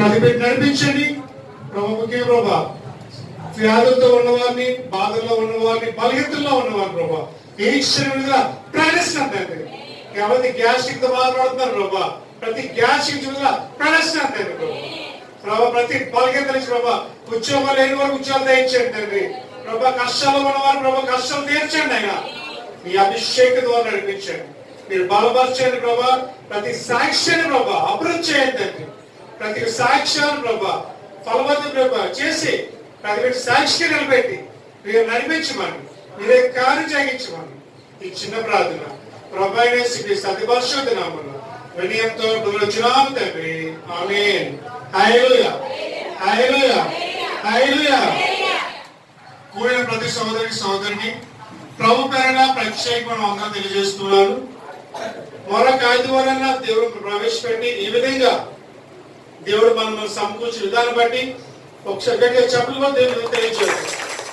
ప్రతి బిడ్డ నడిపించండి ప్రభు ముఖ్య ప్రభా వ్యాధులతో ఉన్నవారిని బాధల్లో ఉన్నవారిని బలహీనతల్లో ఉన్నవారిని ప్రభా ఏ క్షణంగా ప్రవేశిస్తాను తండ్రి ఎవరి గ్యాస్ట్రిక్ తో బాధపడుతున్నారు ప్రభా ప్రతి గ్యాస్ట్రిక్ మీద ప్రవేశిస్తాను తండ్రి ప్రభా ప్రభా ప్రతి బలహీనత నుంచి ప్రభా ఉద్యోగాలు లేని వారు ఉద్యోగాలు దయచేయండి తండ్రి ప్రభా కష్టాలు ఉన్నవారు ప్రభా కష్టాలు తీర్చండి ఆయన మీ అభిషేక ద్వారా నడిపించండి మీరు బలపరచండి ప్రభా ప్రతి సాక్ష్యాన్ని ప్రభా అభివృద్ధి చేయండి తండ్రి ప్రతి సాక్ష్యాన్ని ప్రభా ఫలవంతం ప్రభా చేసి ప్రతి ఒక్క సాక్షిగా నిలబెట్టి మీరు నడిపించమని మీరే కార్యం చేయించమని ఈ చిన్న ప్రార్థన ప్రభా శ్రీ సతి పరిశుద్ధ నామములో వినయంతో వచ్చినాం తండ్రి ఆమేన్ హల్లెలూయా హల్లెలూయా హల్లెలూయా కూడిన ప్రతి సోదరి సోదరుని ప్రభు పేరన ప్రత్యేకమైన అందరూ తెలియజేస్తున్నాను మరొక ఆదివారాన్ని దేవుడు ప్రవేశపెట్టి ఈ విధంగా దేవుడు మనం సమకూర్చిన విధానం బట్టి ఒకసారి గట్టిగా చెప్పులు కూడా దేవుడు తెలియజేయాలి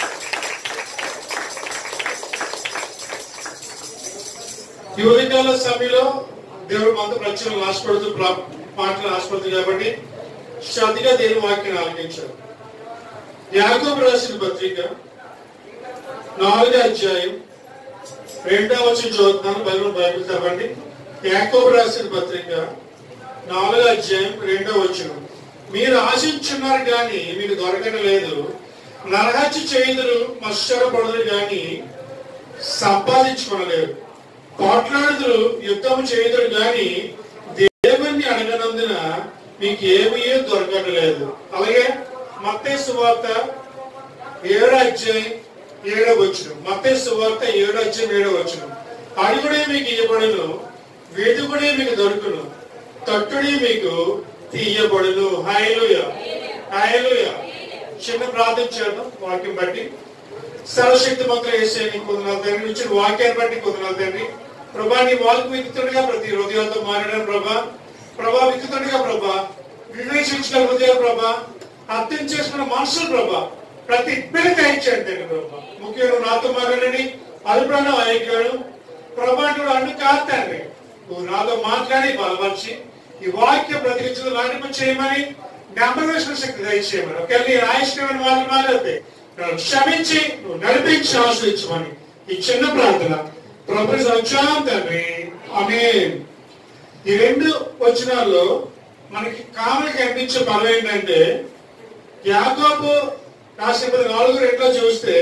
ఈ ఉదయకాల సమయంలో దేవుడు మనతో ప్రత్యేకంగా ఆశపడుతూ ప్రా- మాటలు ఆశపడుతుంది కాబట్టి శ్రద్ధగా దేవుని వాక్యాన్ని ఆలకించారు యాకోబు రాసిన పత్రిక నాలుగో అధ్యాయం రెండవ వచ్చిన చదువుతున్నాను బైబిల్ బైబిల్ చదవండి యాకోబు రాసిన పత్రిక నాలుగో అధ్యాయం రెండవ వచ్చిన మీరు ఆశించున్నారు కానీ మీకు దొరకడం లేదు నరహత్య చేయుదురు మత్సరపడుదురు కానీ సంపాదించుకోలేరు పోట్లాడుదురు యుద్ధం చేయుదురు కానీ దేవుణ్ణి అడగనందున మీకు ఏమీ దొరకడం లేదు అలాగే మత్తే సువార్త ఏడో అధ్యాయం ఏడో వచ్చిన మత్తే సువార్త ఏడో అధ్యాయం ఏడో వచ్చిన అడుగుడే మీకు ఇవ్వబడును వేదుకుడే మీకు దొరుకును తట్టుడే మీకు తీయబడును హాయలుయ హాయలుయ చిన్న ప్రార్థన చేద్దాం వాక్యం బట్టి సర్వశక్తి మంత్రం వేసే నీకు కొందనాలు తండ్రి నుంచి వాక్యాన్ని బట్టి కొందనాలు తండ్రి ప్రభా నీ వాకు విత్తుతుండగా ప్రతి హృదయాలతో మారడం ప్రభా ప్రభా విత్తుతుండగా ప్రభా వివేచించిన హృదయాలు ప్రభా అర్థం చేసుకున్న మనుషులు ప్రభా ప్రతి పిల్లకి ఇచ్చాడు తండ్రి ప్రభా ముఖ్యంగా నాతో మాట్లాడండి అభిప్రాయం అయ్యాడు ప్రభా నువ్వు అడ్డు కాదు తండ్రి నువ్వు నాతో మాట్లాడి బలపరిచి ఈ వాక్య ప్రతినిధులు నాటింపు చేయమని జ్ఞాపకం శక్తి దయచేయమని ఒకవేళ నీ రాయిష్టమైన వాళ్ళు మాట్లాడితే నన్ను క్షమించి నువ్వు నడిపించి ఆశ్రయించమని ఈ చిన్న ప్రార్థన ప్రభు సంక్షాం తండ్రి ఆమేన్ ఈ రెండు వచనాల్లో మనకి కామన్ కనిపించే పదం ఏంటంటే యాకోబు రాసిన పది నాలుగు రెండులో చూస్తే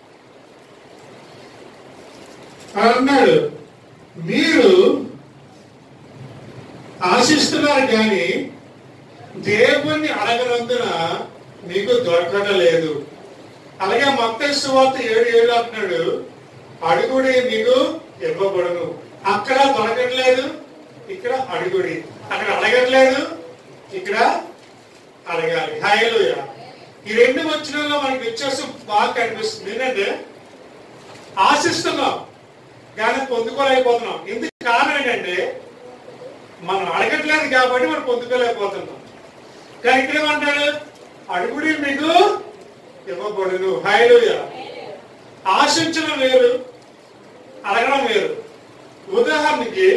ఆయన అన్నాడు మీరు ఆశిస్తున్నారు కానీ దేవుణ్ణి అడగనందున మీకు దొరకడం లేదు అలాగే మొత్తం సువార్త ఏడు ఏడు అంటున్నాడు అడుగుడి మీకు ఇవ్వబడును అక్కడ దొరకట్లేదు ఇక్కడ అడుగుడి అక్కడ అడగట్లేదు ఇక్కడ అడగాలి హాయలుయ ఈ రెండు వచ్చినంలో మనకి వ్యత్యాసం బాగా కనిపిస్తుంది ఏంటంటే ఆశిస్తున్నాం కానీ పొందుకోలేకపోతున్నాం ఎందుకు కారణం ఏంటంటే మనం అడగట్లేదు కాబట్టి మనం పొందుకోలేకపోతున్నాం కానీ ఇక్కడ ఏమంటాడు అడుగుడి మీకు ఇవ్వబడును హాయలుయ ఆశించడం వేరు అడగడం వేరు ఉదాహరణకి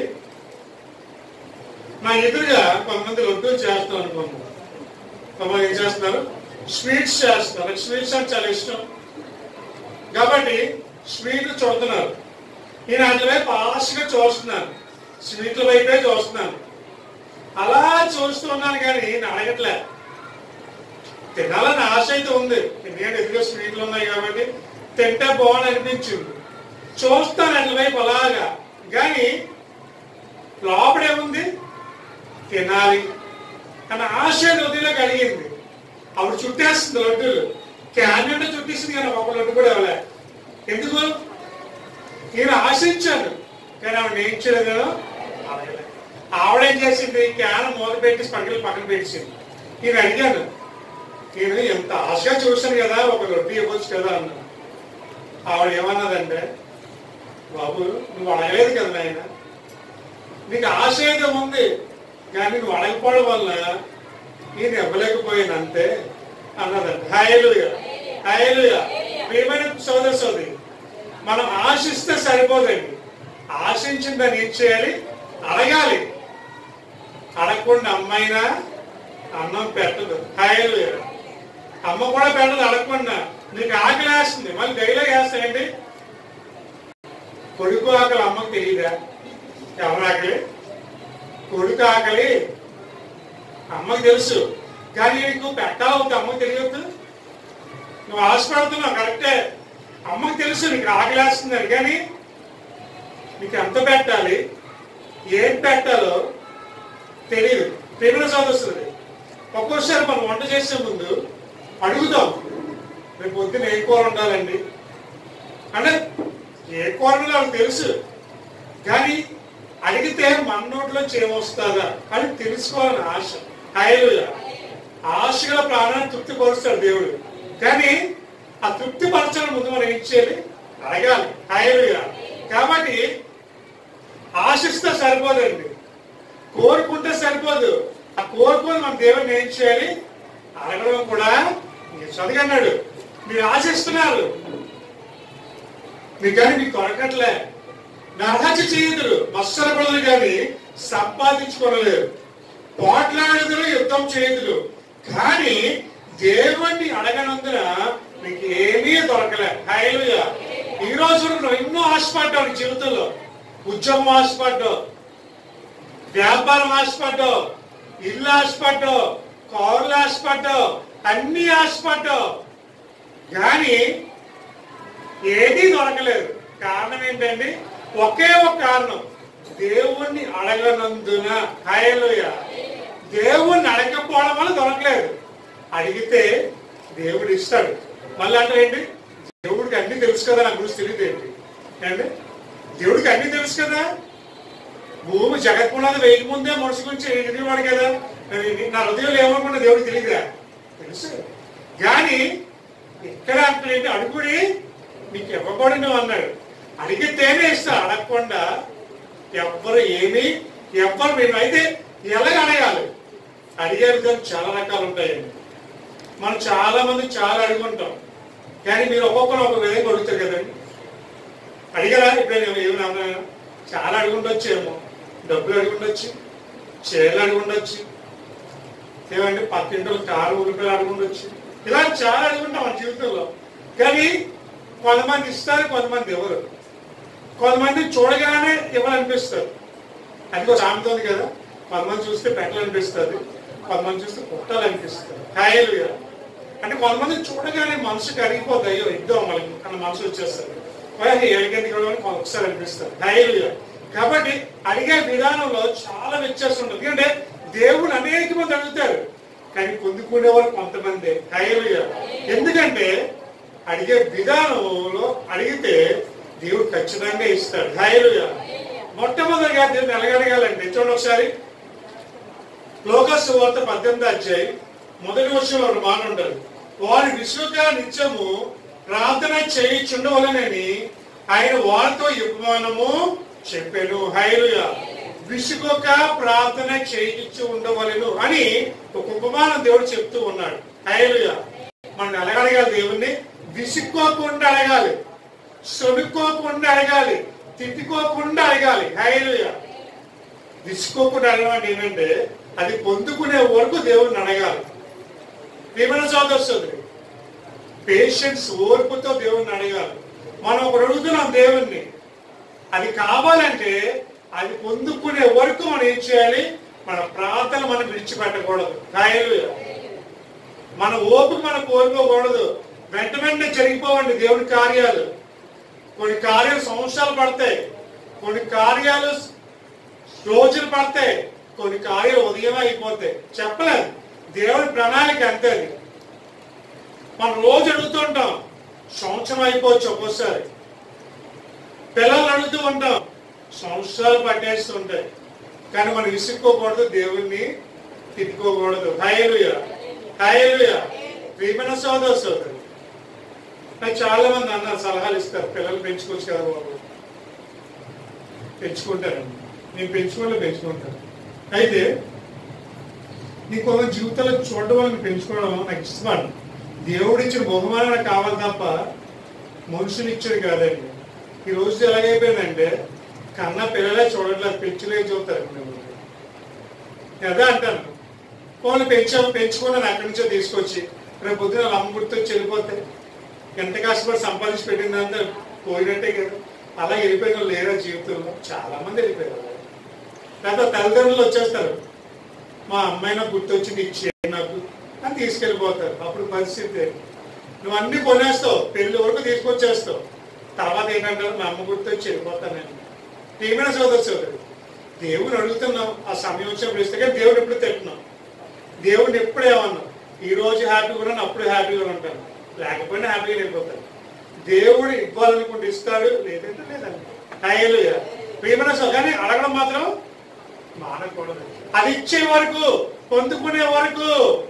నా ఎదురుగా కొంతమంది లడ్డూలు చేస్తాం అనుకున్నాం కొంతమంది ఏం చేస్తున్నారు స్వీట్స్ చేస్తున్నారు నాకు స్వీట్స్ అంటే చాలా ఇష్టం కాబట్టి స్వీట్లు చూస్తున్నారు నేను అటు వైపు ఆశగా చూస్తున్నాను స్వీట్ల వైపే చూస్తున్నాను అలా చూస్తున్నాను కానీ నేను అడగట్లే తినాలని ఆశ అయితే ఉంది ఎందుకంటే ఎదురుగా స్వీట్లు ఉన్నాయి కాబట్టి తింటే బాగుంది అనిపించింది చూస్తాను అటు వైపు అలాగా కానీ లోపల ఏముంది తినాలి కానీ ఆశ హృదయంలో కలిగింది అప్పుడు చుట్టేస్తుంది లడ్డూలు క్యాన్ చుట్టేసింది కానీ ఒక లడ్డు కూడా ఇవ్వలే ఎందుకు నేను ఆశించాను కానీ ఆవిడ ఏం చేయలేదు కదా అడగలే. ఆవిడ ఏం చేసింది క్యాన్ మూత పెట్టి పక్కన పక్కన పెట్టింది నేను అడిగాను నేను ఎంత ఆశగా చూశాను కదా ఒక లడ్డు ఇవ్వచ్చు కదా అన్నాను ఆవిడ ఏమన్నదంటే బాబు నువ్వు అడగలేదు కదా నాయన నీకు ఆశ అయితే ఉంది కానీ నువ్వు అడగపోవడం వల్ల నేను ఇవ్వలేకపోయాను అంతే అన్నదండి హాయలుగా హాయలుగా ప్రియమైన సోదర సోదరి మనం ఆశిస్తే సరిపోదండి ఆశించిన దాన్ని ఏం చేయాలి అడగాలి అడగకుండా అమ్మైనా అన్నం పెట్టదు హాయిలు అమ్మ కూడా పెట్టదు అడగకుండా నీకు ఆకలి వేస్తుంది మళ్ళీ డైలాగ్ వేస్తాయండి కొడుకు ఆకలి అమ్మకు తెలియదా ఎవరి ఆకలి కొడుకు ఆకలి అమ్మకు తెలుసు కానీ నీకు పెట్టాలవుతుంది అమ్మకు తెలియదు నువ్వు ఆశపడుతున్నావు కరెక్టే అమ్మకు తెలుసు నీకు ఆకలేస్తుందని కానీ నీకు ఎంత పెట్టాలి ఏం పెట్టాలో తెలియదు ప్రేమ సదస్సుది ఒక్కోసారి మనం వంట చేసే ముందు అడుగుతాం రేపు పొద్దున ఏ కూర ఉండాలండి అంటే ఏ కూర ఉండాలో వాళ్ళకి తెలుసు కానీ అడిగితే మన నోట్లోంచి ఏమొస్తుందా అని తెలుసుకోవాలని ఆశ హాయిలుగా ఆశ గల ప్రాణాన్ని తృప్తి పరుస్తాడు దేవుడు కానీ ఆ తృప్తి పరచడం ముందు మనం ఏం చేయాలి అడగాలి హాయిలుగా కాబట్టి ఆశిస్తే సరిపోదండి కోరుకుంటే సరిపోదు ఆ కోరుకొని మన దేవుడిని ఏం చేయాలి అడగడం కూడా మీరు చదివన్నాడు మీరు ఆశిస్తున్నారు మీకు కానీ మీకు దొరకట్లే నరహత్య చేయుదురు మత్సరపడదు కానీ సంపాదించుకోలేరు పోట్లాడుదురు యుద్ధం చేయుదురు కానీ దేవుణ్ణి అడగనందున మీకు ఏమీ దొరకలే హైలుగా ఈ రోజు నువ్వు ఎన్నో ఆశపడ్డావు నీ జీవితంలో ఉద్యోగం ఆశపడ్డావు వ్యాపారం ఆశపడ్డావు ఇల్లు ఆశపడ్డావు కారులు ఆశపడ్డావు అన్ని ఆశపడ్డావు కానీ ఏదీ దొరకలేదు కారణం ఏంటండి ఒకే ఒక కారణం దేవుణ్ణి అడగనందున హయలుయ దేవుణ్ణి అడగకపోవడం వల్ల దొరకలేదు అడిగితే దేవుడు ఇస్తాడు మళ్ళీ అంటే ఏంటి దేవుడికి అన్ని తెలుసు కదా నా గురించి తెలియదు ఏంటి ఏంటి దేవుడికి అన్ని తెలుసు కదా భూమి జగత్పునాది వేయక ముందే మనిషి గురించి ఎదిగివాడు కదా నా హృదయంలో ఏమనుకున్నా దేవుడికి తెలియదురా తెలుసు కానీ ఇక్కడ అంటే ఏంటి అడుగుడి నీకు ఇవ్వబడిన అన్నాడు అడిగితేనే ఇస్తా అడగకుండా ఎవ్వరు ఏమి ఎవ్వరు మేము అయితే ఎలాగ అడగాలి అడిగే విధానం చాలా రకాలు ఉంటాయండి మనం చాలా మంది చాలా అడుగుంటాం కానీ మీరు ఒక్కొక్కరు ఒక విధంగా అడుగుతారు కదండి అడిగారా ఇప్పుడు ఏమైనా చాలా అడుగుండొచ్చేమో డబ్బులు అడుగుండొచ్చు చీరలు అడుగుండొచ్చు ఏమంటే పక్కింట్లో కారు ఉల్లిపాయలు అడుగుండొచ్చు ఇలా చాలా అడుగుంటాం మన జీవితంలో కానీ కొంతమంది ఇస్తారు కొంతమంది ఎవరు కొంతమంది చూడగానే ఇవ్వాలనిపిస్తారు అది ఒక సామెత ఉంది కదా కొంతమంది చూస్తే పెట్టాలనిపిస్తుంది కొంతమంది చూస్తే కుట్టాలనిపిస్తుంది కాయలు అంటే కొంతమంది చూడగానే మనసు కరిగిపోతుంది అయ్యో ఇద్దాం వాళ్ళకి అన్న మనసు వచ్చేస్తుంది ఏడికెందుకు ఇవ్వడానికి ఒకసారి అనిపిస్తుంది కాయలు కాబట్టి అడిగే విధానంలో చాలా వ్యత్యాసం ఉంటుంది ఎందుకంటే దేవుడు అనేక మంది అడుగుతారు కానీ పొందుకునేవారు కొంతమంది హైలుగా ఎందుకంటే అడిగే విధానంలో అడిగితే దేవుడు ఖచ్చితంగా ఇస్తాడు హైలుగా మొట్టమొదటిగా దేవుని ఎలాగడగాలంటే చూడండి ఒకసారి లోకస్ వార్త పద్దెనిమిది అధ్యాయం మొదటి వర్షంలో ఒక మాట ఉంటుంది వారి విసుక నిత్యము ప్రార్థన చేయించుండవలనని ఆయన వారితో ఉపమానము చెప్పాను హైలుగా విసుగొక ప్రార్థన చేయించి ఉండవలను అని ఒక ఉపమానం దేవుడు చెప్తూ ఉన్నాడు హైలుగా మనం ఎలాగడగాలి దేవుణ్ణి విసుక్కోకుండా అడగాలి సొనుక్కోకుండా అడగాలి తిట్టుకోకుండా అడగాలి హైలుగా విసుకోకుండా అడగడం అంటే ఏంటంటే అది పొందుకునే వరకు దేవుణ్ణి అడగాలి ప్రేమల సోదరుడు పేషెన్స్ ఓర్పుతో దేవుణ్ణి అడగాలి మనం ఒకడు అడుగుతున్నాం దేవుణ్ణి అది కావాలంటే అది పొందుకునే వరకు మనం ఏం చేయాలి మన ప్రార్థన మనం విడిచిపెట్టకూడదు కాయలు మన ఓపిక మనం కోరుకోకూడదు వెంట వెంటనే జరిగిపోవండి దేవుని కార్యాలు కొన్ని కార్యాలు సంవత్సరాలు పడతాయి కొన్ని కార్యాలు రోజులు పడతాయి కొన్ని కార్యాలు ఉదయం అయిపోతాయి చెప్పలేదు దేవుని ప్రణాళిక అంతే అది మనం రోజు అడుగుతుంటాం సంవత్సరం అయిపోవచ్చు ఒక్కోసారి పిల్లలు అడుగుతూ ఉంటాం సంవత్సరాలు పట్టేస్తుంటాయి కానీ మనం విసుక్కోకూడదు దేవుణ్ణి తిట్టుకోకూడదు హైలుయ హైలుయ ప్రియమైన సోదరు సోదరు నాకు చాలా మంది అన్నారు సలహాలు ఇస్తారు పిల్లలు పెంచుకోవచ్చు కదా బాబు పెంచుకుంటారండి నేను పెంచుకోలే పెంచుకుంటాను అయితే నీకు ఒక జీవితంలో చూడడం వల్ల పెంచుకోవడం నాకు ఇష్టపడు దేవుడు ఇచ్చిన బహుమానం నాకు కావాలి తప్ప మనుషులు ఇచ్చాడు కాదండి ఈ రోజు ఎలాగైపోయిందంటే కన్న పిల్లలే చూడట్లేదు పెంచులే చూస్తారు నేను అదే అంటాను వాళ్ళు పెంచాము పెంచుకున్నాను అక్కడి నుంచో తీసుకొచ్చి రేపు పొద్దున వాళ్ళ అమ్మ గుర్తొచ్చి వెళ్ళిపోతాయి ఎంత కష్టపడి సంపాదించి పెట్టిందంతా పోయినట్టే కదా అలా వెళ్ళిపోయిన వాళ్ళు లేరా జీవితంలో చాలా మంది వెళ్ళిపోయారు లేదా తల్లిదండ్రులు వచ్చేస్తారు మా అమ్మాయి నాకు గుర్తొచ్చింది ఇచ్చే నాకు అని తీసుకెళ్ళిపోతారు అప్పుడు పరిస్థితి నువ్వు అన్ని కొనేస్తావు పెళ్లి వరకు తీసుకొచ్చేస్తావు తర్వాత ఏంటంటారు మా అమ్మ గుర్తొచ్చి వెళ్ళిపోతాను నేను ఏమైనా సోదరు సోదరు దేవుని అడుగుతున్నాం ఆ సమయం వచ్చినప్పుడు ఇస్తే కానీ దేవుడు ఎప్పుడు తిట్టున్నాం దేవుడిని ఎప్పుడు ఏమన్నాం ఈ రోజు హ్యాపీగా ఉన్నాను అప్పుడు హ్యాపీగా ఉంటాను లేకపోయినా హ్యాపీగా వెళ్ళిపోతాను దేవుడు ఇవ్వాలనుకుంటే ఇస్తాడు లేదంటే లేదండి హైలు ప్రియమైన సో కానీ అడగడం మాత్రం మానకూడదు అది ఇచ్చే వరకు పొందుకునే వరకు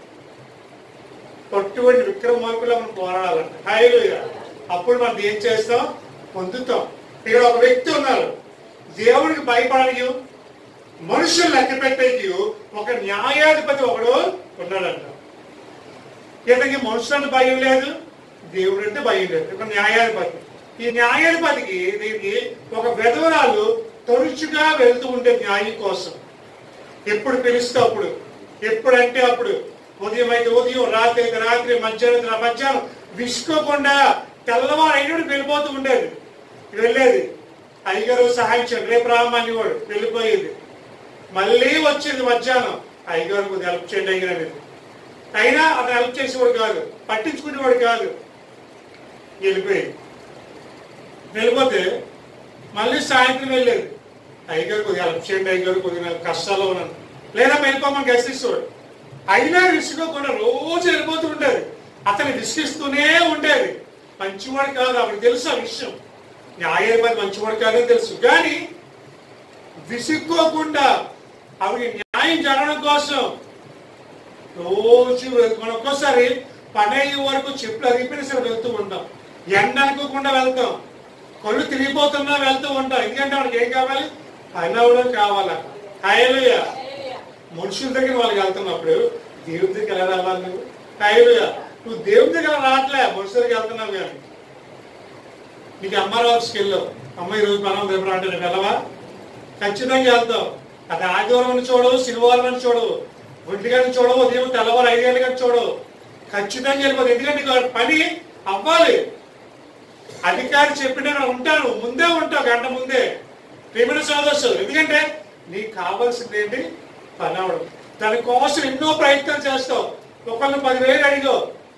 పట్టుబడి విక్రమార్కులు మనం పోరాడాలంట హైలుగా అప్పుడు మనం ఏం చేస్తాం పొందుతాం ఇక్కడ ఒక వ్యక్తి ఉన్నారు దేవుడికి భయపడని మనుషులు లెక్క పెట్టేకి ఒక న్యాయాధిపతి ఒకడు ఉన్నాడంట ఇతనికి మనుషులంటే భయం లేదు దేవుడు అంటే భయం లేదు ఒక న్యాయాధిపతి ఈ న్యాయాధిపతికి దీనికి ఒక వెధవరాలు తరచుగా వెళ్తూ ఉంటే న్యాయం కోసం ఎప్పుడు పిలిస్తే అప్పుడు ఎప్పుడంటే అప్పుడు ఉదయం అయితే ఉదయం రాత్రి అయితే రాత్రి మధ్యాహ్నం అయితే మధ్యాహ్నం విసుకోకుండా తెల్లవారు అయినప్పుడు వెళ్ళిపోతూ ఉండేది వెళ్ళేది అయ్యగారు సహాయం చేయండి రేపు రామని వాడు వెళ్ళిపోయేది మళ్ళీ వచ్చేది మధ్యాహ్నం అయ్యగారు కొద్దిగా హెల్ప్ చేయండి అయ్యగారు అనేది అయినా అతను హెల్ప్ చేసేవాడు కాదు పట్టించుకునేవాడు కాదు వెళ్ళిపోయేది వెళ్ళిపోతే మళ్ళీ సాయంత్రం వెళ్ళేది అయ్యగారు కొద్దిగా హెల్ప్ చేయండి అయ్యగారు కొద్దిగా నాకు కష్టాల్లో ఉన్నాను లేదా వెళ్ళిపోమని గెస్టిస్తాడు అయినా విసుగకుండా రోజు వెళ్ళిపోతూ ఉండేది అతను విసిగిస్తూనే ఉండేది మంచివాడు కాదు ఆవిడకి తెలుసు ఆ విషయం న్యాయాధిపతి మంచివాడు కాదని తెలుసు కానీ విసుక్కోకుండా ఆవిడ న్యాయం జరగడం కోసం రోజు వెళ్తూ- మనం ఒక్కోసారి పని అయ్యే వరకు చెప్పులు అరిగిపోయిన సరే వెళ్తూ ఉంటాం ఎండ అనుకోకుండా వెళ్తాం కళ్ళు తిరిగిపోతున్నా వెళ్తూ ఉంటాం ఎందుకంటే వాళ్ళకి ఏం కావాలి పని అవ్వడం కావాలా హాయలుయ మనుషుల దగ్గర వాళ్ళకి వెళ్తున్నప్పుడు దేవుడి దగ్గర ఎలా రావాలి నువ్వు హాయలుయ నువ్వు దేవుడి దగ్గర రావట్లే మనుషుల దగ్గర వెళ్తున్నావు కానీ నీకు అమ్మారావు ఆఫీస్కి వెళ్ళావు అమ్మ ఈ రోజు మనం రేపు అంటే నువ్వు వెళ్ళవా ఖచ్చితంగా వెళ్తావు అది ఆదివారం అని చూడవు శనివారం అని చూడవు ఒంటి గంట చూడవు ఉదయం తెల్లవారు ఐదు గంటల గంట చూడవు ఖచ్చితంగా వెళ్ళిపోతుంది ఎందుకంటే నీకు ఆ పని అవ్వాలి అధికారి చెప్పిన ఉంటాను ముందే ఉంటావు గంట ముందే ప్రేమిన సోదర్సు ఎందుకంటే నీకు కావాల్సింది ఏంటి పని అవడం దానికోసం ఎన్నో ప్రయత్నాలు చేస్తావు ఒకళ్ళని పదివేలు అడిగో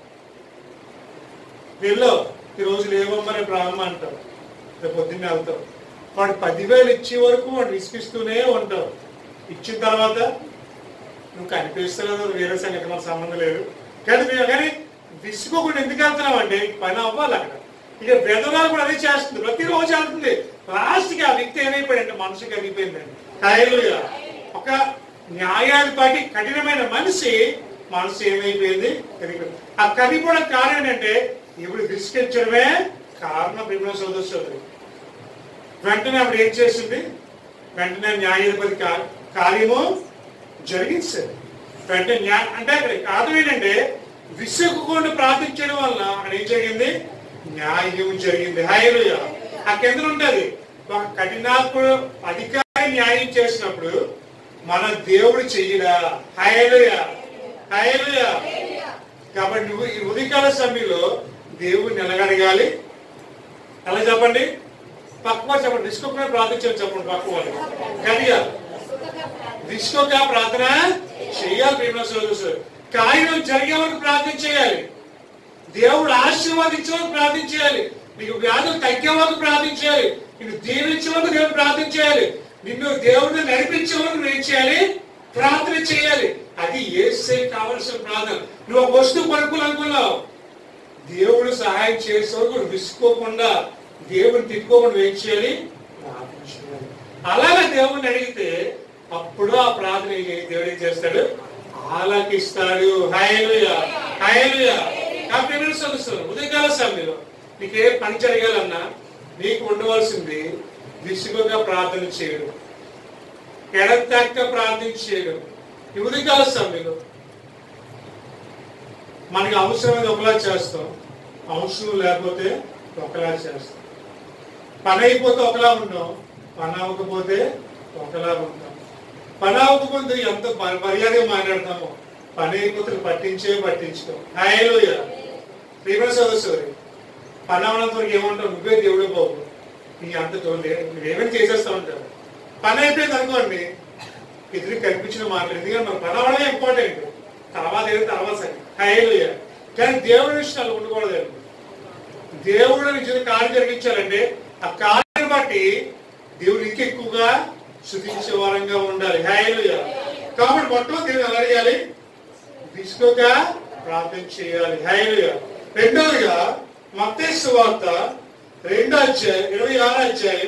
వెళ్ళు ఈ రోజు లేవమ్మా రేపు రామ్మా అంటావు రేపు పొద్దున్నే వెళ్తావు వాడు పదివేలు ఇచ్చే వరకు వాడు విసిగిస్తూనే ఉంటావు ఇచ్చిన తర్వాత నువ్వు కనిపిస్తలేదు అది వేరే సంగతి మనకు సంబంధం లేదు కానీ మేము కానీ విసుకోకుండా ఎందుకు వెళ్తున్నావు అంటే పని అవ్వాలి అక్కడ ఇక బెదరాలు కూడా అదే చేస్తుంది ప్రతిరోజు వెళ్తుంది లాస్ట్కి ఆ వ్యక్తి ఏమైపోయాడంటే మనసు కరిగిపోయిందండి హల్లెలూయా. ఒక న్యాయాధిపతి కఠినమైన మనిషి మనసు ఏమైపోయింది కరిగిపోయింది ఆ కరిగిపోవడం కారణం ఏంటంటే ఇప్పుడు విసిగించడమే కారణం ప్రేమ సోదరు సోదరి వెంటనే ఆవిడ ఏం చేసింది వెంటనే న్యాయాధిపతి కా- కార్యము జరిగించారు వెంటనే న్యాయ అంటే అక్కడ కారణం ఏంటంటే విసుగుకుండా ప్రార్థించడం వల్ల అక్కడ ఏం జరిగింది న్యాయం జరిగింది హైలుయ ఆ కింద ఉంటది ఒక కఠినాత్ముడు అధికారి న్యాయం చేసినప్పుడు మన దేవుడు చెయ్యడా హైలుయ హైలుయ కాబట్టి నువ్వు ఈ ఉదయకాల సమయంలో దేవుడిని ఎలాగడగాలి ఎలా చెప్పండి పక్క వాళ్ళు చెప్పండి నిష్కొక్క ప్రార్థించాలి చెప్పండి పక్క వాళ్ళు గట్టిగా నిష్కొక్క ప్రార్థన చేయాలి ప్రేమ సోదరు కార్యం జరిగే వరకు ప్రార్థన చేయాలి దేవుడు ఆశీర్వాదించే వరకు ప్రార్థన చేయాలి నీకు వ్యాధులు తగ్గే వరకు ప్రార్థన చేయాలి నిన్ను దీవించే వరకు దేవుడు ప్రార్థన చేయాలి నిన్ను దేవుడిని నడిపించే వరకు నువ్వు ఏం చేయాలి ప్రార్థన చేయాలి అది ఏసే కావలసిన ప్రార్థన నువ్వు ఒక వస్తువు కొనుక్కోవాలనుకున్నావు దేవుడు సహాయం చేసే వరకు నువ్వు విసుకోకుండా దేవుడిని తిట్టుకోకుండా ఏం చేయాలి ప్రార్థన చేయాలి అలాగే దేవుడిని అడిగితే అప్పుడు ఆ ప్రార్థన ఏ- దేవుడు ఏం చేస్తాడు ఆలకిస్తాడు హైలుయ హైలుయ కాబట్టి మీరు సొలుస్తారు ఉదయకాల సమయంలో నీకు ఏ పని జరగాలన్నా నీకు ఉండవలసింది విసుగుగా ప్రార్థన చేయడం ఎడతెక్క ప్రార్థన చేయడం ఈ ఉదయకాల సమయంలో మనకి అవసరమైనది ఒకలా చేస్తాం అవసరం లేకపోతే ఒకలా చేస్తాం పని అయిపోతే ఒకలా ఉంటాం పని అవ్వకపోతే ఒకలా ఉంటాం పని అవ్వకపోతే ఎంత మ- మర్యాదగా మాట్లాడతామో పని అయిపోతుంది పట్టించే పట్టించుకో హాయలోయ ప్రియమైన సదస్సు పని అవనంత వరకు ఏమంటావు నువ్వే దేవుడే బాబు నీ అంత చూడలే నువ్వేమైనా చేసేస్తా ఉంటావు పని అయిపోయింది అనుకోండి ఎదురు కనిపించిన మాటలు ఎందుకంటే మన పని అవడమే ఇంపార్టెంట్ తర్వాత ఏదో తర్వాత సరే హాయలోయ కానీ దేవుడి విషయాలు ఉండకూడదండి దేవుడు నిజంగా కార్యం జరిగించాలంటే ఆ కార్యం బట్టి దేవుడు ఇంకెక్కువగా శుద్ధించే వారంగా ఉండాలి హాయలుగా కాబట్టి మొత్తం దేవుడు ఎలా చేయాలి విసుగుగా ప్రార్థన చేయాలి హాయలుగా రెండవదిగా మత్తేసు వార్త రెండో అధ్యాయం ఇరవై ఆరో అధ్యాయం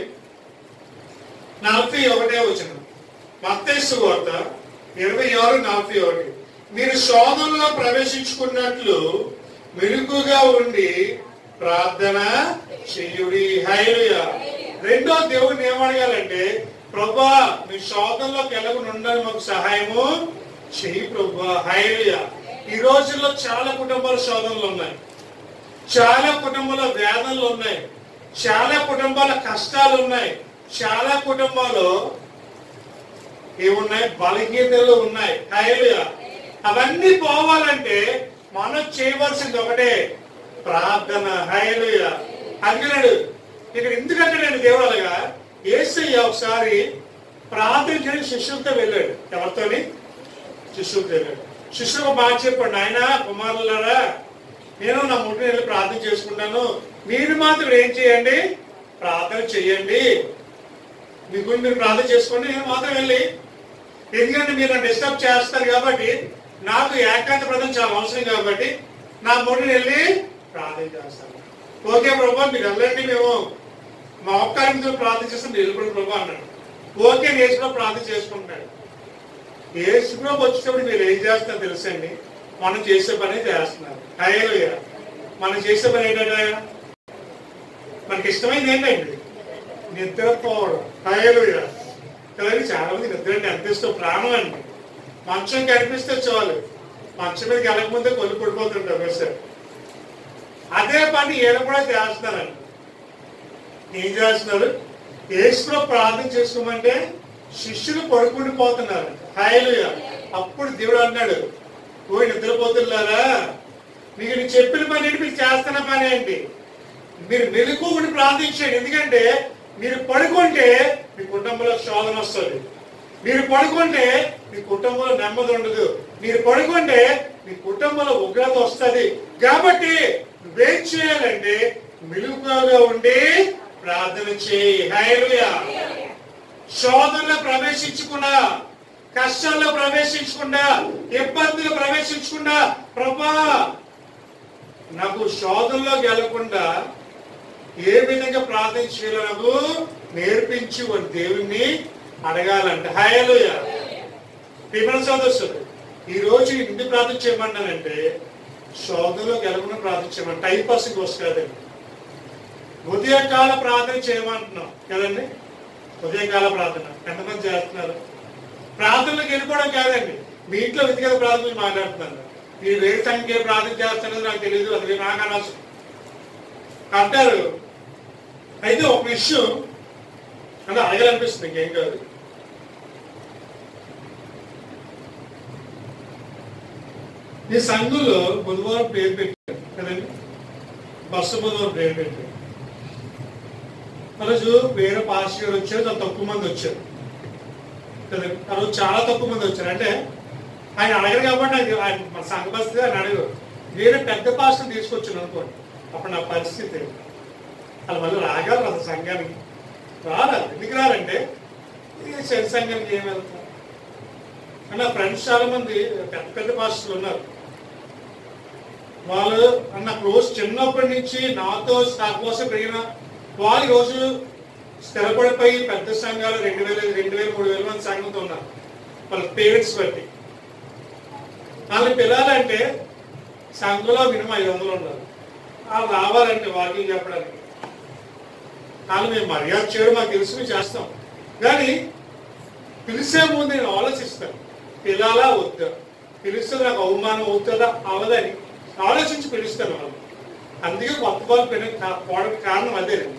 నలభై ఒకటే వచ్చిన మత్తేసు వార్త ఇరవై ఆరు నలభై ఒకటి మీరు శోధనలో ప్రవేశించుకున్నట్లు మెలుగుగా ఉండి ప్రార్థన చెయ్యుడి హైలుయ రెండో దేవుడిని ఏమడగాలంటే ప్రభా మీ శోధనలోకి వెళ్ళకుండా ఉండడానికి మాకు సహాయము చెయ్యి ప్రభా హైలుయ ఈ రోజుల్లో చాలా కుటుంబాల శోధనలు ఉన్నాయి చాలా కుటుంబాల వేదనలు ఉన్నాయి చాలా కుటుంబాల కష్టాలు ఉన్నాయి చాలా కుటుంబాలు ఏమున్నాయి బలహీనతలు ఉన్నాయి హైలుయ అవన్నీ పోవాలంటే మనం చేయవలసింది ఒకటే ప్రార్థన హైలుయ అందుకన్నాడు ఇక్కడ ఎందుకంటే నేను దేవుడు అలాగా ఏసయ్య ఒకసారి ప్రార్థన చేయడానికి శిష్యులతో వెళ్ళాడు ఎవరితోని శిష్యులతో వెళ్ళాడు శిష్యులకు బాగా చెప్పండి ఆయన కుమారులారా నేను నా ముట్టిని వెళ్ళి ప్రార్థన చేసుకుంటాను మీరు మాత్రం ఏం చేయండి ప్రార్థన చెయ్యండి మీ గురించి మీరు ప్రార్థన చేసుకోండి నేను మాత్రం వెళ్ళి ఎందుకంటే మీరు నన్ను డిస్టర్బ్ చేస్తారు కాబట్టి నాకు ఏకాంత ప్రదం చాలా అవసరం కాబట్టి నా ముడిని వెళ్ళి ప్రార్థన చేస్తాను ఓకే ప్రభా మీరు వెళ్ళండి మేము మా ఒక్కరి ప్రార్థన చేస్తాం మీరు వెళ్ళిపోండి ప్రభా అన్నాడు ఓకే నేర్చుకున్న ప్రార్థన చేసుకుంటాడు ఏసుప్రభు వచ్చేటప్పుడు మీరు ఏం చేస్తున్నారు తెలుసండి మనం చేసే పని చేస్తున్నారు అయ్యలుగా మనం చేసే పని ఏంటంటే మనకి ఇష్టమైంది ఏంటండి నిద్రపోవడం అయ్యలుగా కదండి చాలా మంది నిద్ర అంటే ఎంత ఇష్టం ప్రాణం అండి మంచం కనిపిస్తే చాలు మంచం మీదకి వెళ్ళకముందే కొలు పడిపోతుంటారు సార్ అదే పని ఈయన కూడా చేస్తున్నారండి ఏం చేస్తున్నారు ఏసులో ప్రార్థన చేసుకోమంటే శిష్యులు పడుకుండి పోతున్నారు హాయిలుగా అప్పుడు దేవుడు అన్నాడు ఓ నిద్రపోతున్నారా మీకు నేను చెప్పిన పని ఏంటి మీరు చేస్తున్న పని ఏంటి మీరు మెలుగుని ప్రార్థించండి ఎందుకంటే మీరు పడుకుంటే మీ కుటుంబంలో శోధన వస్తుంది మీరు పడుకుంటే మీ కుటుంబంలో నెమ్మది ఉండదు మీరు పడుకుంటే మీ కుటుంబంలో ఉగ్రత వస్తుంది కాబట్టి నువ్వేం చేయాలంటే మెలుగుగా ఉండి ప్రార్థన చేయి హైలుయా శోధనలో ప్రవేశించకుండా కష్టాల్లో ప్రవేశించకుండా ఇబ్బందులు ప్రవేశించకుండా ప్రభా నాకు శోధనలోకి వెళ్లకుండా ఏ విధంగా ప్రార్థన చేయాలో నాకు నేర్పించి ఒక దేవుణ్ణి అడగాలంట హాయలుయ పిమల సదస్సులు ఈ రోజు ఎందుకు ప్రార్థన చేయమన్నానంటే శోధనలోకి వెళ్ళకుండా ప్రార్థన చేయమని టైం పాసింగ్ వస్తుంది కదండి ఉదయకాల ప్రార్థన చేయమంటున్నాం కదండి ఉదయకాల ప్రార్థన ఎంతమంది చేస్తున్నారు ప్రార్థనలకు వెళ్ళిపోవడం కాదండి మీ ఇంట్లో వ్యక్తిగత ప్రార్థన గురించి మాట్లాడుతున్నాను మీరు వేరే సంఖ్య ప్రార్థన చేస్తున్నది నాకు తెలియదు అది నాకు అనవసరం అంటారు అయితే ఒక విషయం అంటే అడగాలనిపిస్తుంది ఇంకేం కాదు ఈ సంఘంలో బుధవారం పేరు పెట్టారు కదండి బస్సు బుధవారం పేరు పెట్టారు ఆ రోజు వేరే పాస్టర్ గారు వచ్చారు చాలా తక్కువ మంది వచ్చారు కదండి ఆ రోజు చాలా తక్కువ మంది వచ్చారు అంటే ఆయన అడగరు కాబట్టి నాకు ఆయన మన సంఘ పరిస్థితి ఆయన అడగరు వేరే పెద్ద పాస్టర్ తీసుకొచ్చాను అనుకోండి అప్పుడు నా పరిస్థితి వాళ్ళు మళ్ళీ రాగలరు అసలు సంఘానికి రారు ఎందుకు రారంటే ఇక శని సంఘానికి ఏం వెళ్తారు అంటే నా ఫ్రెండ్స్ చాలా మంది పెద్ద పెద్ద పాస్టర్లు ఉన్నారు వాళ్ళు అన్న క్లోజ్ చిన్నప్పటి నుంచి నాతో నా కోసం పెరిగిన వాళ్ళు ఈ రోజు స్థిరపడిపోయి పెద్ద సంఘాలు రెండు వేల రెండు వేల మూడు వేల మంది సంఘంతో ఉన్నారు వాళ్ళ పేరెంట్స్ బట్టి వాళ్ళని పిల్లాలంటే సంఘంలో మినిమం ఐదు వందలు ఉన్నారు వాళ్ళు రావాలంటే వాకింగ్ చెప్పడానికి వాళ్ళు మేము మర్యాద చేయడం మాకు తెలుసు మేము చేస్తాం కానీ పిలిచే ముందు నేను ఆలోచిస్తాను పిలాలా వద్దా పిలిస్తే నాకు అవమానం అవుతుందా అవదని ఆలోచించి పిలుస్తాను వాళ్ళు అందుకే కొత్త వాళ్ళు పెరిగి పోవడానికి కారణం అదేనండి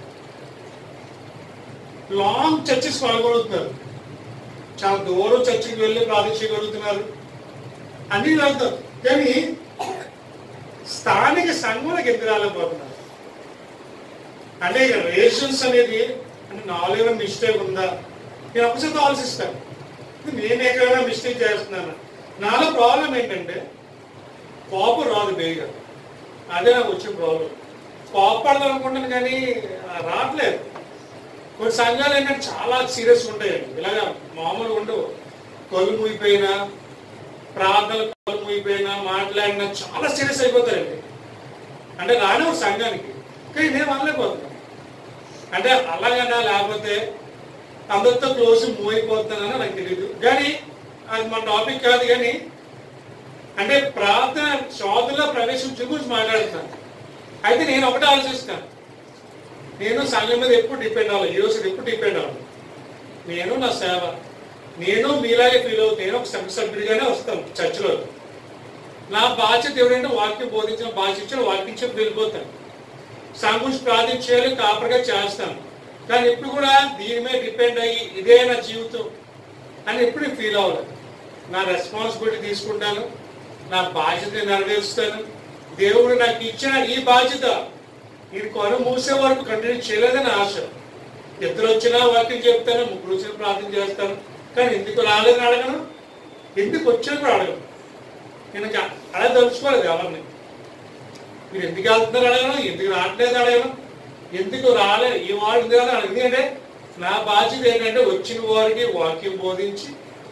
లాంగ్ చర్చెస్ పాల్గొడుతున్నారు చాలా దూరం చర్చికి వెళ్ళి ప్రార్థించగలుగుతున్నారు అన్ని వెళ్తాం కానీ స్థానిక సంఘంలోకి ఎందుకు రాలేకపోతున్నారు అంటే ఇక రేషన్స్ అనేది అంటే నాలుగు మిస్టేక్ ఉందా నేను ఒకసారి ఆలోచిస్తాను నేను ఎక్కడైనా మిస్టేక్ చేస్తున్నాను నాలో ప్రాబ్లం ఏంటంటే కోపం రాదు బేగా అదే నాకు వచ్చిన ప్రాబ్లం కోపడదాం అనుకుంటాను కానీ ఆ, రావట్లేదు కొన్ని సంఘాలు ఏంటంటే చాలా సీరియస్ ఉంటాయండి ఇలాగా మామూలుగా ఉండవు కళ్ళు మూగిపోయినా ప్రార్థనలు కళ్ళు మూగిపోయినా మాట్లాడినా చాలా సీరియస్ అయిపోతారండి అంటే రానే ఒక సంఘానికి కానీ నేను అనలేకపోతున్నాను అంటే అలాగనా లేకపోతే అందరితో క్లోజ్ మూవ్ అయిపోతున్నానని నాకు తెలియదు కానీ అది మన టాపిక్ కాదు కానీ అంటే ప్రార్థన శోధనలో ప్రవేశించే గురించి మాట్లాడుతున్నాను అయితే నేను ఒకటి ఆలోచిస్తాను నేను సంఘం మీద ఎప్పుడు డిపెండ్ అవ్వాలి ఈ రోజు ఎప్పుడు డిపెండ్ అవ్వాలి నేను నా సేవ నేను మీలాగే ఫీల్ అవుతాను నేను ఒక సంఘ సభ్యుడిగానే వస్తాను చర్చిలో నా బాధ్యత ఎవరంటే వాక్యం బోధించిన బాధ్యత వాక్యం చెప్పి వెళ్ళిపోతాను సంఘం గురించి ప్రార్థించేయాలి కాపరిగా చేస్తాను కానీ ఎప్పుడు కూడా దీని మీద డిపెండ్ అయ్యి ఇదే నా జీవితం అని ఎప్పుడు ఫీల్ అవ్వలేదు నా రెస్పాన్సిబిలిటీ తీసుకుంటాను నా బాధ్యతని నెరవేరుస్తాను దేవుడు నాకు ఇచ్చిన ఈ బాధ్యత ఇది కొన మూసే వరకు కంటిన్యూ చేయలేదని ఆశ ఇద్దరు వచ్చినా వాక్యం చెప్తాను ముగ్గురు వచ్చిన ప్రార్థన చేస్తాను కానీ ఎందుకు రాలేదని అడగను ఎందుకు వచ్చినా కూడా అడగను నేను ఇంకా అలా తలుచుకోలేదు ఎవరిని మీరు ఎందుకు వెళ్తున్నారు అడగను ఎందుకు రావట్లేదు అడగను ఎందుకు రాలేదు ఈ వాడు ఎందుకు రాలేదు అడగను. ఎందుకంటే నా బాధ్యత ఏంటంటే వచ్చిన వారికి వాక్యం బోధించి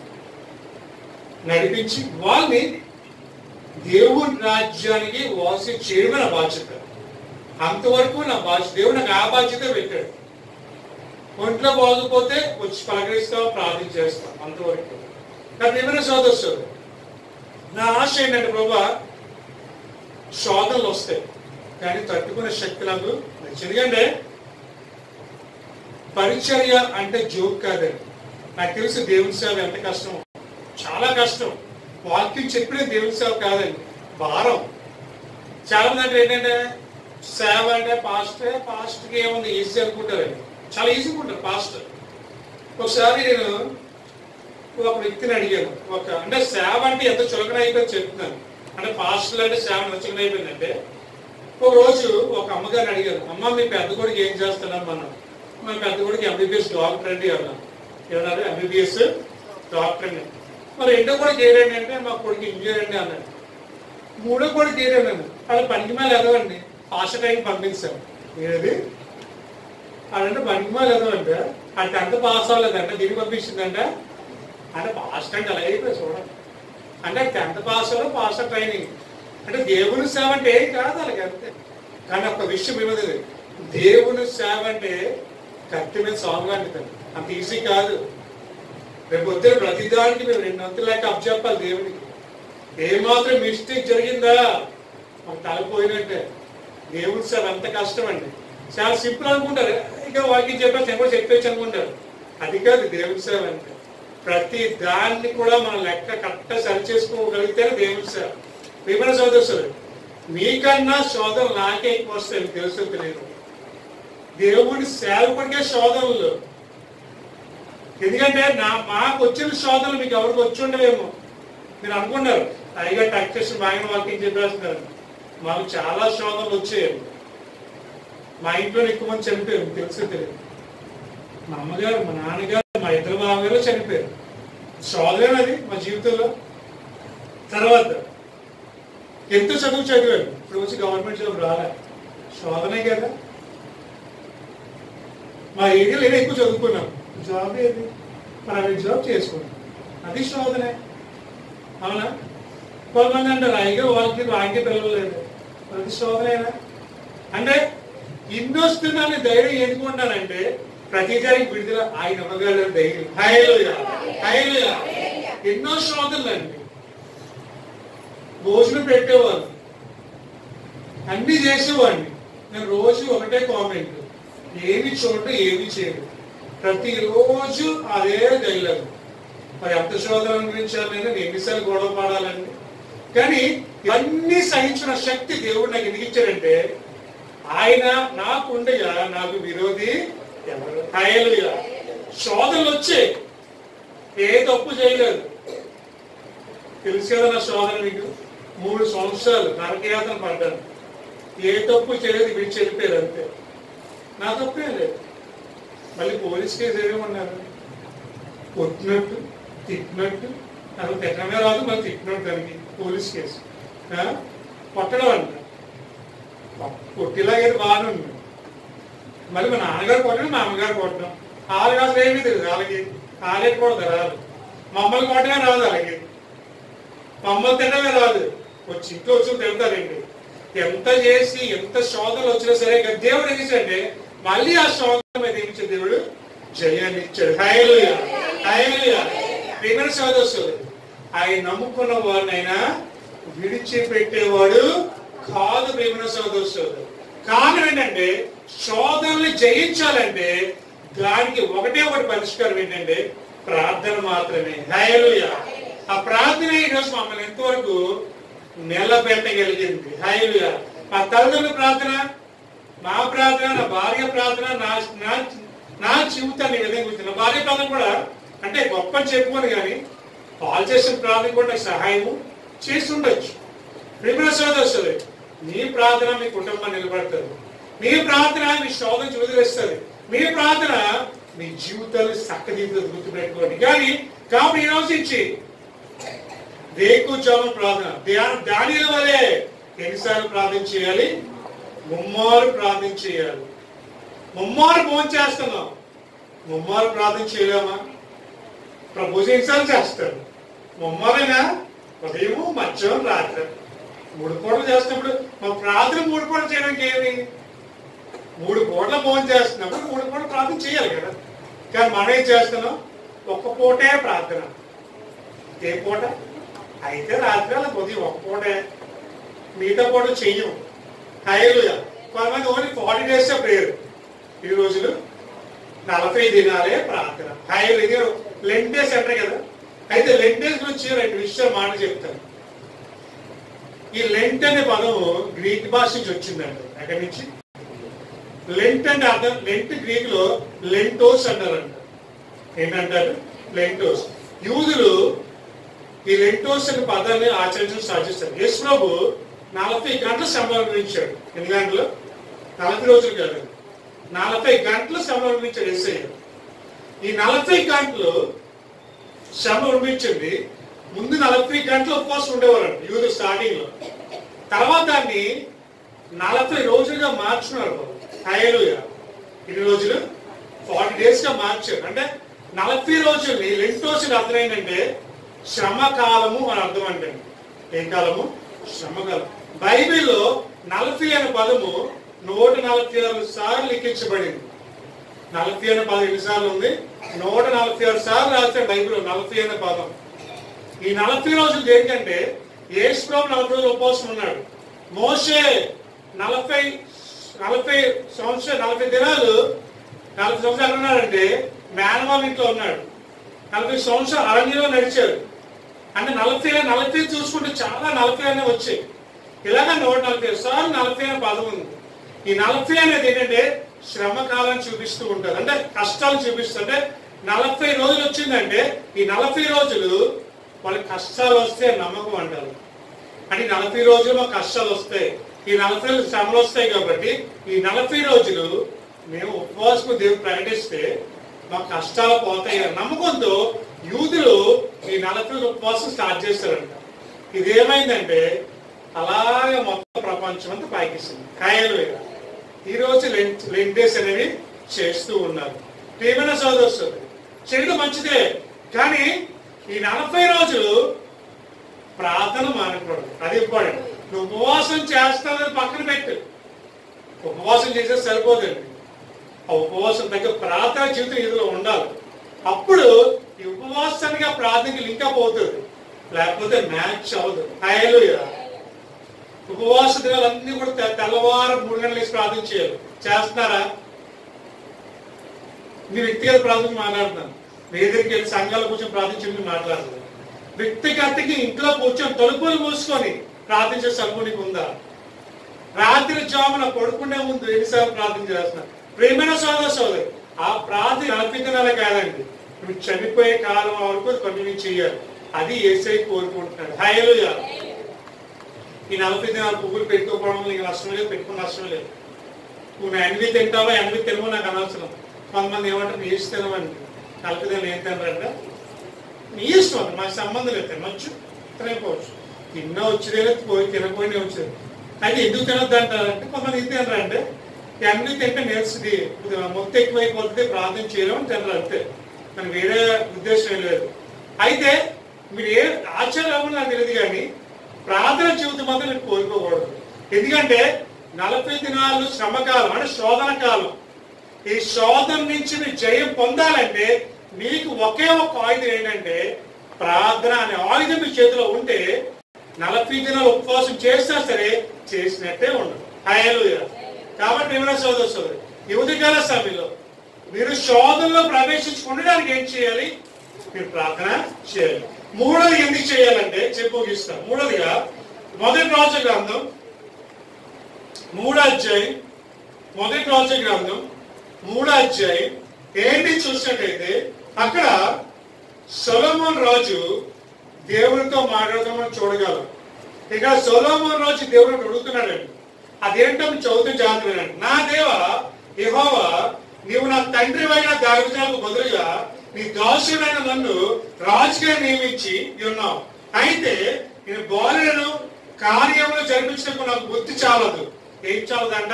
నడిపించి వాళ్ళని దేవుని రాజ్యానికి వాసి చేయడమే నా బాధ్యత అంతవరకు నా బాధ్యత దేవుడు నాకు ఆ బాధ్యత పెట్టాడు ఒంట్లో బాగోకపోతే వచ్చి పలకరిస్తాం ప్రార్థన చేస్తాం అంతవరకు కానీ ఏమైనా సోదరు నా ఆశ ఏంటంటే ప్రభా శోధనలు వస్తాయి కానీ తట్టుకునే శక్తి నాకు నచ్చింది. ఎందుకంటే పరిచర్య అంటే జోక్ కాదండి నాకు తెలుసు దేవుని సేవ ఎంత కష్టం చాలా కష్టం వాక్యం చెప్పిన దేవుని సేవ కాదండి భారం చాలా మంది అంటే ఏంటంటే సేవ అంటే పాస్టర్ పాస్టర్కి ఏముంది ఈజీ అనుకుంటారండి చాలా ఈజీ అనుకుంటారు పాస్టర్ ఒకసారి నేను ఒక వ్యక్తిని అడిగాను ఒక అంటే సేవ అంటే ఎంత చులకన అయిపోయింది చెప్తున్నాను అంటే పాస్టర్లు అంటే సేవ ఎంత చులకన అయిపోయిందంటే ఒక రోజు ఒక అమ్మగారిని అడిగాను అమ్మ మీ పెద్ద కొడుకు ఏం చేస్తున్నాం మనం మా పెద్ద కొడుకు ఎంబీబీఎస్ డాక్టర్ అండి అన్నా ఏమన్నారు ఎంబీబీఎస్ డాక్టర్ అండి మరి రెండో కొడుకు ఏరండి అంటే మా కొడుకు ఇంజనీర్ అండి అన్నాడు మూడో కొడుకు ఏరేనండి అది పనికి మేలు ఎదవండి ఫాస్ట్ టైం పంపించాను ఏది అదంటే పనికి మేలు ఎదవంటే అది టెన్త్ పాస్ అవ్వలేదంటే దీనికి పంపించిందంట అంటే పాస్ట్ అంటే అలా అయిపోయి చూడండి అంటే టెన్త్ పాస్ అవ్వడం పాస్ ట్రైనింగ్ అంటే దేవుని సేవ అంటే ఏం కాదు అలాగే అంతే కానీ ఒక విషయం ఏమది దేవుని సేవ అంటే కత్తి మీద సాంగ్ లాంటిది అంత ఈజీ కాదు రేపు వద్దే ప్రతిదానికి మేము రెండు వంతుల లెక్క అప్ చెప్పాలి దేవునికి ఏమాత్రం మిస్టేక్ జరిగిందా మాకు తలపోయినట్టే దేవుడి సేవ అంత కష్టం అండి చాలా సింపుల్ అనుకుంటారు ఇక వాకి చెప్పేసి నేను కూడా చెప్పేసి అనుకుంటారు అది కాదు దేవుడి సేవ అంటే ప్రతి దాన్ని కూడా మనం లెక్క కరెక్ట్ సరి చేసుకోగలిగితేనే దేవుడి సేవ విమల సోదరు మీకన్నా శోధనలు నాకే ఎక్కువ వస్తాయి మీకు తెలుసు తెలియదు దేవుడి సేవకుడికే శోధనలు ఎందుకంటే నా మాకు వచ్చిన శోధనలు మీకు ఎవరికి వచ్చి ఉండవేమో మీరు అనుకున్నారు పైగా టచ్ చేసి మా ఆయన వాక్యం చెప్పేస్తున్నారు మాకు చాలా శోధనలు వచ్చాయి మా ఇంట్లో ఎక్కువ మంది చనిపోయారు మీకు తెలుసు తెలియదు మా అమ్మగారు మా నాన్నగారు మా ఇద్దరు బావగారు చనిపోయారు శోధన అది మా జీవితంలో తర్వాత ఎంతో చదువు చదివాడు ఇప్పుడు వచ్చి గవర్నమెంట్ జాబ్ రాలే శోధనే కదా మా ఏరియాలో ఏదో ఎక్కువ చదువుకున్నాం జాబ్ ఏది ప్రైవేట్ జాబ్ చేసుకున్నాం అది శోధనే అవునా కొంతమంది అంటారు అయ్యో వాళ్ళకి వాక్య పిలవలేదు అది శోధనేనా అంటే ఇన్నొస్తున్నాను ధైర్యం ఎందుకుంటానంటే ప్రతిదానికి విడుదల ఆయన ఇవ్వగలరు ధైర్యం హైలుయా హైలుయా ఎన్నో శోధనలు అండి భోజనం పెట్టేవారు అన్ని చేసేవాడిని నేను రోజు ఒకటే కామెంట్ ఏమి చూడటం ఏమి చేయడు ప్రతిరోజు అదే డైలాగ్ మరి ఎంత శోధన అనుభవించాలి నేను ఎన్నిసార్లు గొడవ పడాలండి కానీ ఇవన్నీ సహించిన శక్తి దేవుడు నాకు ఎందుకు ఇచ్చాడంటే ఆయన నాకుండగా నాకు విరోధి ఎవరు హల్లెలూయా. శోధనలు వచ్చాయి ఏ తప్పు చేయలేదు తెలుసు కదా నా సోదరు మీకు మూడు సంవత్సరాలు నరకయాతన పడ్డాను ఏ తప్పు చేయలేదు విడిచి వెళ్ళిపోయారు అంతే నా తప్పే లేదు మళ్ళీ పోలీస్ కేసు ఏమన్నారు కొట్టినట్టు తిట్టినట్టు నాకు తిట్టడమే రాదు మళ్ళీ తిట్టినట్టు దానికి పోలీస్ కేసు ఆ? కొట్టడం అంట కొట్టిలాగేది బాగానే ఉంది మళ్ళీ మా నాన్నగారు కొట్టడం మా అమ్మగారు కొట్టడం వాళ్ళకి అసలు ఏమీ తెలియదు వాళ్ళకి వాళ్ళకి కూడా రాదు మమ్మల్ని కొట్టడమే రాదు అలాగే మమ్మల్ని తినడమే రాదు వచ్చి ఇంట్లో వచ్చి తిడతారండి ఎంత చేసి ఎంత శోధనలు వచ్చినా సరే ఇక దేవుడు ఏం చేశాడంటే మళ్ళీ ఆ శోధన మీద ఏమి ఇచ్చాడు దేవుడు జయాన్ని ఇచ్చాడు హైలుయ హైలుయ ప్రేమ సోదరుడు ఆయన నమ్ముకున్న వాడినైనా విడిచిపెట్టేవాడు కాదు ప్రేమ సోదరుడు కారణం ఏంటంటే శోధనల్ని జయించాలంటే దానికి ఒకటే ఒకటి పరిష్కారం ఏంటంటే ప్రార్థన మాత్రమే హైలుయ ఆ ప్రార్థన ఈరోజు మమ్మల్ని ఎంతవరకు నిలబెట్టగలిగింది హైలుయ మా తల్లిదండ్రుల ప్రార్థన నా ప్రార్థన నా భార్య ప్రార్థన నా నా నా జీవితాన్ని ఈ విధంగా గుర్తు నా భార్య ప్రార్థన కూడా అంటే గొప్ప అని చెప్పుకోను కానీ పాలు చేసిన ప్రార్థన కూడా నాకు సహాయము చేసి ఉండొచ్చు ప్రేమ సోదరుస్తుంది మీ ప్రార్థన మీ కుటుంబాన్ని నిలబడుతుంది మీ ప్రార్థన మీ శోధన వదిలేస్తుంది మీ ప్రార్థన మీ జీవితాన్ని చక్కదిద్దుతుంది గుర్తుపెట్టుకోండి కానీ కాబట్టి ఈ రోజు నుంచి రేకు జాము ప్రార్థన ధ్యానం దానిల వలె ఎన్నిసార్లు ప్రార్థన చేయాలి ముమ్మారు ప్రార్థన చేయాలి ముమ్మారు ఫోన్ చేస్తున్నాం ముమ్మారు ప్రార్థన చేయలేమా ప్రభు ఎన్నిసార్లు చేస్తారు ముమ్మారైనా ఉదయం మధ్యాహ్నం రాత్రి మూడు పూటలు చేస్తున్నప్పుడు మా ప్రార్థన మూడు పూటలు చేయడానికి ఏమి మూడు పూటల ఫోన్ చేస్తున్నప్పుడు మూడు పూటలు ప్రార్థన చేయాలి కదా కానీ మనం ఏం చేస్తున్నాం ఒక్క పూటే ప్రార్థన ఏ పూట అయితే రాత్రి అలా ఉదయం ఒక్క పూటే మిగతా పూట చెయ్యం హైలుగా కొంతమంది ఓన్లీ ఫార్టీ డేస్ ప్రేయర్ ఈ రోజులు నలభై దినాలే ప్రార్థన హైలు ఇది లెంట్ డేస్ అంటారు కదా అయితే లెంట్ డేస్ గురించి రెండు విషయాలు మాట చెప్తాను ఈ లెంట్ అనే పదం గ్రీక్ భాష నుంచి వచ్చిందండి ఎక్కడి నుంచి లెంట్ అంటే అర్థం లెంట్ గ్రీక్ లో లెంటోస్ అంటారంట ఏంటంటారు లెంటోస్ యూదులు ఈ లెంటోస్ అనే పదాన్ని ఆచరించడం స్టార్ట్ చేస్తారు యేసు ప్రభు నలభై గంటల సంబంధించాడు ఎన్ని గంటలు నలభై రోజులు కాదు నలభై గంటలు శ్రమ అనుభవించాడు యేసయ్య ఈ నలభై గంటలు శ్రమ అనుభవించింది ముందు నలభై గంటలు ఉపవాసం ఉండేవారు యూదు స్టార్టింగ్ లో తర్వాత దాన్ని నలభై రోజులుగా మార్చున్నారు హైలుగా ఇన్ని రోజులు ఫార్టీ డేస్ గా మార్చారు అంటే నలభై రోజుల్ని లెంటోసులు అర్థం ఏంటంటే శ్రమ కాలము అని అర్థం అంటే ఏం కాలము శ్రమ కాలం బైబిల్లో నలభై అనే పదము నూట నలభై ఆరు సార్లు లిఖించబడింది నలభై అనే పదం ఎన్నిసార్లు ఉంది నూట నలభై ఆరు సార్లు రాశాడు బైబిల్లో నలభై అనే పదం ఈ నలభై రోజులు దేనికంటే యేసు ప్రభు నలభై రోజులు ఉపవాసం ఉన్నాడు మోషే నలభై నలభై సంవత్సరం నలభై దినాలు నలభై సంవత్సరాలు ఉన్నాడంటే మేనమాల ఇంట్లో ఉన్నాడు నలభై సంవత్సరాలు అరణ్యంలో నడిచాడు అంటే నలభై నలభై చూసుకుంటే చాలా నలభై అనే వచ్చాయి ఇలాగ నూట నలభై సార్లు నలభై అనే పదం ఉంది ఈ నలభై అనేది ఏంటంటే శ్రమ కాలం చూపిస్తూ ఉంటుంది అంటే కష్టాలు చూపిస్తుంటే నలభై రోజులు వచ్చిందంటే ఈ నలభై రోజులు వాళ్ళకి కష్టాలు వస్తే నమ్మకం అంటారు అంటే ఈ నలభై రోజులు మాకు కష్టాలు వస్తాయి ఈ నలభై రోజులు శ్రమలు వస్తాయి కాబట్టి ఈ నలభై రోజులు మేము ఉపవాసం దేవుడు ప్రకటిస్తే మా కష్టాలు పోతాయి అనే నమ్మకంతో యూదులు ఈ నలభై రోజులు ఉపవాసం స్టార్ట్ చేస్తారంట ఇదేమైందంటే అలాగే మొత్తం ప్రపంచం అంతా పాకిస్తుంది కాయలు వేయ. ఈ రోజు లెంట్ లెంటేస్ అనేవి చేస్తూ ఉన్నారు ప్రియమైన సోదరులు చేయడం మంచిదే కానీ ఈ నలభై రోజులు ప్రార్థన మానకూడదు అది ఇంపార్టెంట్ నువ్వు ఉపవాసం చేస్తానని పక్కన పెట్టు ఉపవాసం చేస్తే సరిపోదండి ఆ ఉపవాసం తగ్గ ప్రార్థన జీవితం ఇందులో ఉండాలి అప్పుడు ఈ ఉపవాసానికి ఆ ప్రార్థనకి లింక్ అప్ అవుతుంది లేకపోతే మ్యాచ్ అవ్వదు హైలుయా ఉపవాస దినాలన్నీ కూడా తె- తెల్లవారు మూడు గంటలు వేసి ప్రార్థన చేయాలి చేస్తున్నారా మీ వ్యక్తిగత ప్రార్థన మాట్లాడుతున్నాను మీ దగ్గరికి వెళ్ళి సంఘాలు కూర్చొని ప్రార్థించి మాట్లాడుతున్నాను వ్యక్తిగతకి ఇంట్లో కూర్చొని తలుపులు మూసుకొని ప్రార్థించే సలుపు నీకు ఉందా రాత్రి జామున పడుకునే ముందు ఎన్నిసార్లు ప్రార్థన చేస్తున్నా ప్రేమైన సోదర సోదరి ఆ ప్రార్థన నలభై దినాలే కాదండి నువ్వు చనిపోయే కాలం వరకు కంటిన్యూ చేయాలి అది ఏసై కోరుకుంటున్నాడు హాయలుయా ఈ నలభై దినాలు పువ్వులు పెట్టుకోవడం వల్ల నీకు నష్టం లేదు పెట్టుకున్న నష్టం లేదు నువ్వు ఎనిమిది తింటావా ఎనిమిది తినవో నాకు అనవసరం కొంతమంది ఏమంటారు నీ ఇష్టం తినమని నలభై దినాలు ఏం తినరంట నీ ఇష్టం అది మాకు సంబంధం లేదు తినొచ్చు తినకపోవచ్చు తిన్న వచ్చేదే పోయి తినకపోయినా వచ్చేది అయితే ఎందుకు తినొద్దు అంటారంటే కొంతమంది ఇది తినరంటే ఎనిమిది తింటే నేర్చుది మొత్తం ఎక్కువైపోతుంది ప్రార్థన చేయలేమని తినరు అంతే కానీ వేరే ఉద్దేశం ఏం లేదు అయితే మీరు ఏ ఆశ్చర్యం అవ్వని నాకు తెలియదు కానీ ప్రార్థన జీవితం మాత్రం మీరు కోరుకోకూడదు ఎందుకంటే నలభై దినాలు శ్రమకాలం అంటే శోధన కాలం ఈ శోధన నుంచి మీరు జయం పొందాలంటే మీకు ఒకే ఒక ఆయుధం ఏంటంటే ప్రార్థన అనే ఆయుధం మీ చేతిలో ఉంటే నలభై దినాలు ఉపవాసం చేసినా సరే చేసినట్టే ఉండదు హయలుయ కాబట్టి ఏమైనా సోదరు సోదరు ఈ ఉదయకాల సమయంలో మీరు శోధనలో ప్రవేశించుకుండడానికి ఏం చేయాలి మీరు ప్రార్థన చేయాలి మూడోది ఎందుకు చేయాలంటే చెప్పు ముగిస్తాం మూడోదిగా మొదటి రోజు గ్రంథం మూడో అధ్యాయం మొదటి రోజు గ్రంథం మూడో అధ్యాయం ఏంటి చూసినట్టయితే అక్కడ సొలమోన్ రాజు దేవునితో మాట్లాడటం మనం చూడగలం ఇక సొలమోన్ రాజు దేవుని అడుగుతున్నాడండి అదేంటో మీరు చదువుతూ జాగ్రత్త నా దేవ యెహోవా నీవు నా తండ్రి అయిన దావిదాకు బదులుగా నీ దాసుడైన నన్ను రాజుగా నియమించి ఉన్నావు అయితే నేను బాలులను కార్యములు జరిపించినప్పుడు నాకు బుద్ధి చాలదు ఏం చాలదంట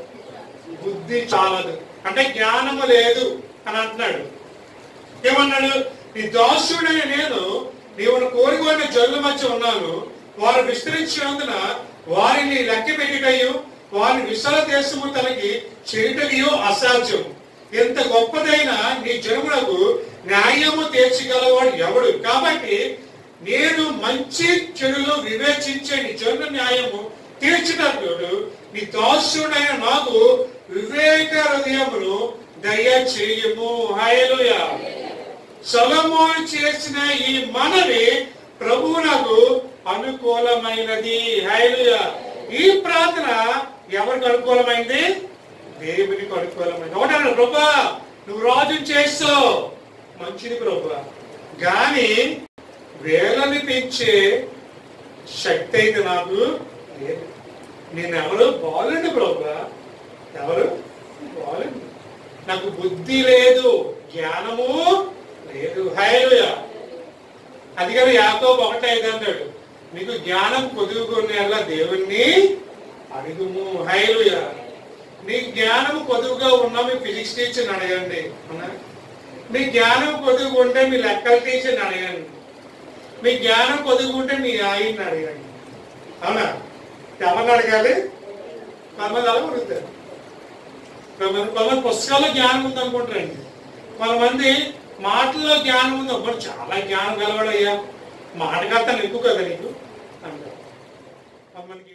బుద్ధి చాలదు అంటే జ్ఞానము లేదు అని అంటున్నాడు ఏమన్నాడు నీ దాసుడైన నేను నీవు కోరుకోని జల్లు మధ్య ఉన్నాను వారు విస్తరించినందున వారిని లెక్క పెట్టుటయు వారిని విశాల దేశము తనకి చేయుటయు అసాధ్యం ఎంత గొప్పదైన నీ జనములకు న్యాయము తీర్చగలవాడు ఎవడు కాబట్టి నేను మంచి చెడులు వివేచించే నీ జన్మ న్యాయము తీర్చినట్లు నీ దాసుడైన నాకు వివేక హృదయమును దయ చేయము హయలుయా సొలమోను చేసిన ఈ మనవి ప్రభువునకు అనుకూలమైనది హైలుయ ఈ ప్రార్థన ఎవరికి అనుకూలమైంది దేవునికి అనుకూలమైంది ఒకటన్నా ప్రభా నువ్వు రాజు చేస్తావు మంచిది ప్రభా గాని వేలని పెంచే శక్తి అయితే నాకు లేదు నేను ఎవరు బాలుండి ప్రభా ఎవరు బాలుండి నాకు బుద్ధి లేదు జ్ఞానము లేదు హైలుయ అది కదా యాకోబు ఒకటి ఐదు అన్నాడు నీకు జ్ఞానం కొదువుకునేలా దేవుణ్ణి అడుగుము హైలుయ నీ జ్ఞానం కొదువుగా ఉన్నా మీ ఫిజిక్స్ టీచర్ని అడగండి అవునా మీ జ్ఞానం కొదువుగా ఉంటే మీ లెక్కల టీచర్ని అడగండి మీ జ్ఞానం కొదువుగా ఉంటే మీ ఆయన్ని అడగండి అవునా ఎవరిని అడగాలి కొంతమంది అలా అడుగుతారు కొంతమంది కొంతమంది పుస్తకాల్లో జ్ఞానం ఉంది అనుకుంటారండి కొంతమంది మాటల్లో జ్ఞానం ఉంది అప్పుడు చాలా జ్ఞానం కలవాడయ్యా మాటకర్తను ఎక్కువ కదా నీకు అంటారు కొంతమందికి